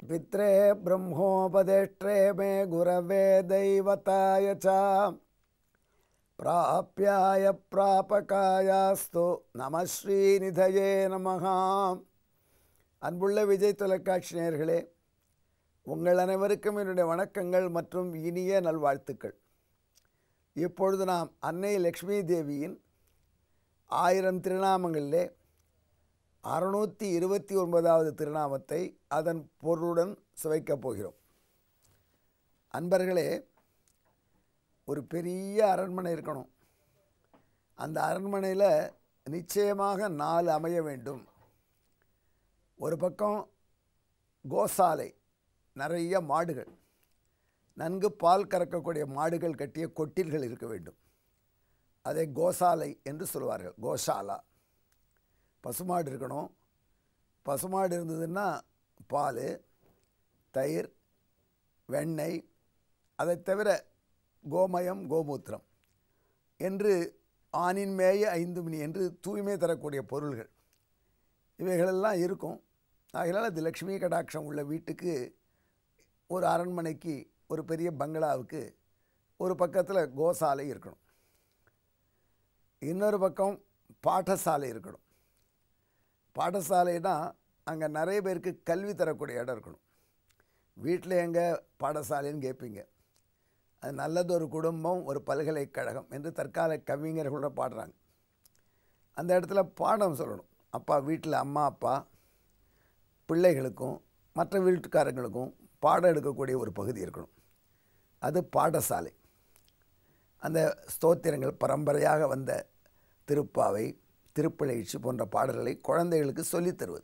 पित्रे ब्रह्मोपदेष्ट्रे मे गुरवे दैवताय च प्राप्याय प्रापकायास्तु நம ஸ்ரீநிதயே நமः அன்புள்ள விஜய் தொலைக்காட்சி நேயர்களே உங்கள் அனைவருக்கும் என்னுடைய வணக்கங்கள் மற்றும் இனிய நல்வாழ்த்துக்கள் இப்பொழுது நாம் அன்னை லக்ஷ்மி தேவியின் ஆயிரம் திருநாமங்களிலே அறுநூற்றி இருபத்தி ஒன்பதாவது திருநாமத்தை அதன் பொருளுடன் சுவைக்கப் போகிறோம் அன்பர்களே ஒரு பெரிய அரண்மனை இருக்கணும் அந்த அரண்மனையில் நிச்சயமாக நாலு அமைய வேண்டும் ஒரு பக்கம் கோசாலை நிறைய மாடுகள் நன்கு பால் கறக்கக்கூடிய மாடுகள் கட்டிய கொட்டில்கள் இருக்க வேண்டும் அதை கோசாலை என்று சொல்வார்கள் கோசாலா பசுமாடு இருக்கணும் பசுமாடு இருந்ததுன்னா பால் தயிர் வெண்ணெய் அதை தவிர கோமயம் கோமூத்திரம் என்று ஆணின் மேய ஐந்து மணி என்று தூய்மை தரக்கூடிய பொருள்கள் இவைகளெல்லாம் இருக்கும் ஆகையால் அது லக்ஷ்மி கடாட்சம் உள்ள வீட்டுக்கு ஒரு அரண்மனைக்கு ஒரு பெரிய பங்களாவுக்கு ஒரு பக்கத்தில் கோசாலை இருக்கணும் இன்னொரு பக்கம் பாடசாலை இருக்கணும் பாடசாலைனா அங்கே நிறைய பேருக்கு கல்வி தரக்கூடிய இடம் இருக்கணும் வீட்டில் எங்கே பாடசாலைன்னு கேட்பீங்க அது நல்லது ஒரு குடும்பம் ஒரு பல்கலைக்கழகம் என்று தற்கால கவிஞர்களோட பாடுறாங்க அந்த இடத்துல பாடம் சொல்லணும் அப்பா வீட்டில் அம்மா அப்பா பிள்ளைகளுக்கும் மற்ற வீட்டுக்காரங்களுக்கும் பாடம் எடுக்கக்கூடிய ஒரு பகுதி இருக்கணும் அது பாடசாலை அந்த ஸ்தோத்திரங்கள் பரம்பரையாக வந்த திருப்பாவை திருப்பிழைச்சி போன்ற பாடல்களை குழந்தைகளுக்கு சொல்லித் தருவது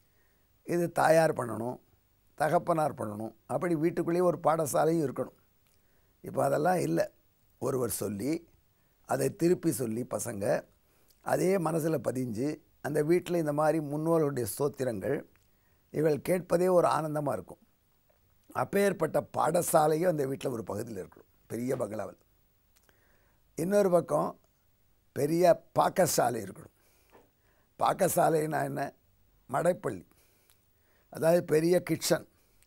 இது தாயார் பண்ணணும் தகப்பனார் பண்ணணும் அப்படி வீட்டுக்குள்ளேயே ஒரு பாடசாலையும் இருக்கணும் இப்போ அதெல்லாம் இல்லை ஒருவர் சொல்லி அதை திருப்பி சொல்லி பசங்க அதே மனசில் பதிஞ்சு அந்த வீட்டில் இந்த மாதிரி முன்னோர்களுடைய ஸ்தோத்திரங்கள் இவள் கேட்பதே ஒரு ஆனந்தமாக இருக்கும் அப்பேற்பட்ட பாடசாலையும் அந்த வீட்டில் ஒரு பகுதியில் இருக்கணும் பெரிய பங்களாவில் இன்னொரு பக்கம் பெரிய பாக்கசாலை இருக்கணும் பாக்கசாலைன்னா என்ன மடைப்பள்ளி அதாவது பெரிய கிச்சன்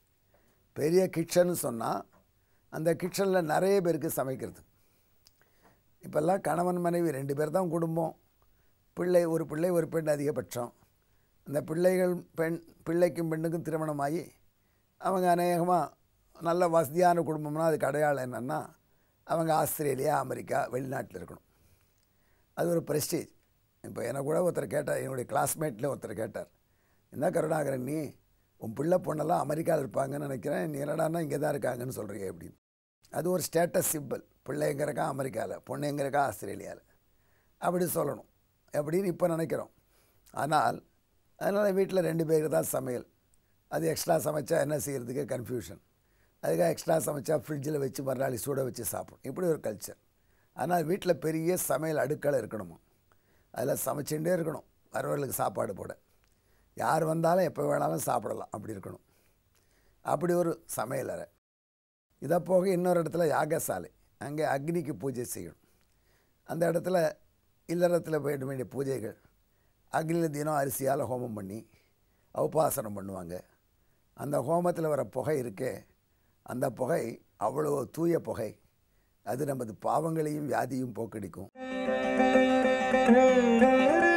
பெரிய கிச்சன் சொன்னால் அந்த கிச்சனில் நிறைய பேருக்கு சமைக்கிறது இப்போல்லாம் கணவன் மனைவி ரெண்டு பேர் தான் குடும்பம் பிள்ளை ஒரு பிள்ளை ஒரு பெண் அதிகபட்சம் அந்த பிள்ளைகள் பெண் பிள்ளைக்கும் பெண்ணுக்கும் திருமணமாகி அவங்க அநேகமாக நல்ல வசதியான குடும்பம்னா அதுக்கு அடையாளம் என்னென்னா அவங்க ஆஸ்திரேலியா அமெரிக்கா வெளிநாட்டில் இருக்கணும் அது ஒரு ப்ரெஸ்டீஜ் இப்போ எனக்கு கூட ஒருத்தர் கேட்டார் என்னுடைய கிளாஸ்மேட்டில் ஒருத்தர் கேட்டார் என்ன கருணாகரன் நீ உன் பிள்ளை பொண்ணெல்லாம் அமெரிக்காவில் இருப்பாங்கன்னு நினைக்கிறேன் நீ என்னடான்னா இங்கே தான் இருக்காங்கன்னு சொல்கிறீங்க அப்படின்னு அது ஒரு ஸ்டேட்டஸ் சிம்பிள் பிள்ளை எங்கே இருக்கா அமெரிக்காவில் பொண்ணு எங்கே இருக்கா ஆஸ்திரேலியாவில் அப்படி சொல்லணும் அப்படின்னு இப்போ நினைக்கிறோம் ஆனால் அதனால் வீட்டில் ரெண்டு பேருக்கு தான் சமையல் அது எக்ஸ்ட்ரா சமைச்சா என்ன செய்கிறதுக்கு கன்ஃபியூஷன் அதுக்காக எக்ஸ்ட்ரா சமைச்சா ஃப்ரிட்ஜில் வச்சு மறுநாள் சூட வச்சு சாப்பிடும் இப்படி ஒரு கல்ச்சர் ஆனால் வீட்டில் பெரிய சமையல் அடுக்களை இருக்கணுமா அதில் சமைச்சுட்டே இருக்கணும் வரவர்களுக்கு சாப்பாடு போட யார் வந்தாலும் எப்போ வேணாலும் சாப்பிடலாம் அப்படி இருக்கணும் அப்படி ஒரு சமையல் அறை இதை போக இன்னொரு இடத்துல யாகசாலை அங்கே அக்னிக்கு பூஜை செய்யணும் அந்த இடத்துல இல்லறத்தில் போயிட வேண்டிய பூஜைகள் அக்னியில் தினம் அரிசியால் ஹோமம் பண்ணி உபாசனம் பண்ணுவாங்க அந்த ஹோமத்தில் வர புகை இருக்கே அந்த புகை அவ்வளோ தூய புகை அது நமது பாவங்களையும் வியாதியும் போக்கடிக்கும்